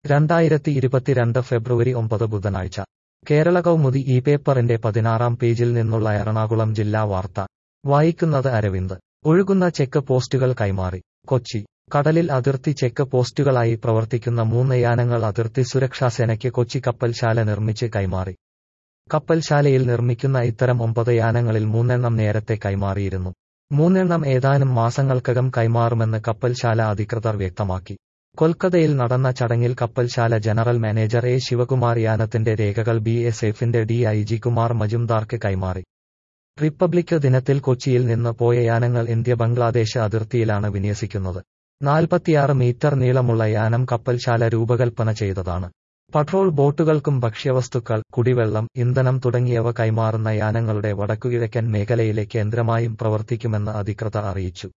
രണ്ടായിരത്തി ഇരുപത്തിരണ്ട് ഫെബ്രുവരി ഒമ്പത് ബുധനാഴ്ച കേരള കൗമുദി ഈ പേപ്പറിന്റെ പതിനാറാം പേജിൽ നിന്നുള്ള എറണാകുളം ജില്ലാ വാർത്ത വായിക്കുന്നത് അരവിന്ദ് ഒഴുകുന്ന ചെക്ക് പോസ്റ്റുകൾ കൈമാറി കൊച്ചി കടലിൽ അതിർത്തി ചെക്ക് പോസ്റ്റുകളായി പ്രവർത്തിക്കുന്ന മൂന്ന് യാനങ്ങൾ അതിർത്തി സുരക്ഷാസേനയ്ക്ക് കൊച്ചി കപ്പൽശാല നിർമ്മിച്ച് കൈമാറി കപ്പൽശാലയിൽ നിർമ്മിക്കുന്ന ഇത്തരം ഒമ്പത് യാനങ്ങളിൽ മൂന്നെണ്ണം നേരത്തെ കൈമാറിയിരുന്നു മൂന്നെണ്ണം ഏതാനും മാസങ്ങൾക്കകം കൈമാറുമെന്ന് കപ്പൽശാല അധികൃതർ വ്യക്തമാക്കി കൊൽക്കത്തയിൽ നടന്ന ചടങ്ങിൽ കപ്പൽശാല ജനറൽ മാനേജർ എ ശിവകുമാർ യാനത്തിന്റെ രേഖകൾ ബി എസ് എഫിന്റെ ഡി ഐ ജി കുമാർ മജുംദാർക്ക് കൈമാറി റിപ്പബ്ലിക് ദിനത്തിൽ കൊച്ചിയിൽ നിന്ന് പോയ യാനങ്ങൾ ഇന്ത്യ ബംഗ്ലാദേശ് അതിർത്തിയിലാണ് വിന്യസിക്കുന്നത് നാൽപ്പത്തിയാറ് മീറ്റർ നീളമുള്ള യാനം കപ്പൽശാല രൂപകൽപ്പന ചെയ്തതാണ് പട്രോൾ ബോട്ടുകൾക്കും ഭക്ഷ്യവസ്തുക്കൾ കുടിവെള്ളം ഇന്ധനം തുടങ്ങിയവ കൈമാറുന്ന യാനങ്ങളുടെ വടക്കുകിഴക്കൻ മേഖലയിലെ കേന്ദ്രമായും പ്രവർത്തിക്കുമെന്ന് അധികൃതർ അറിയിച്ചു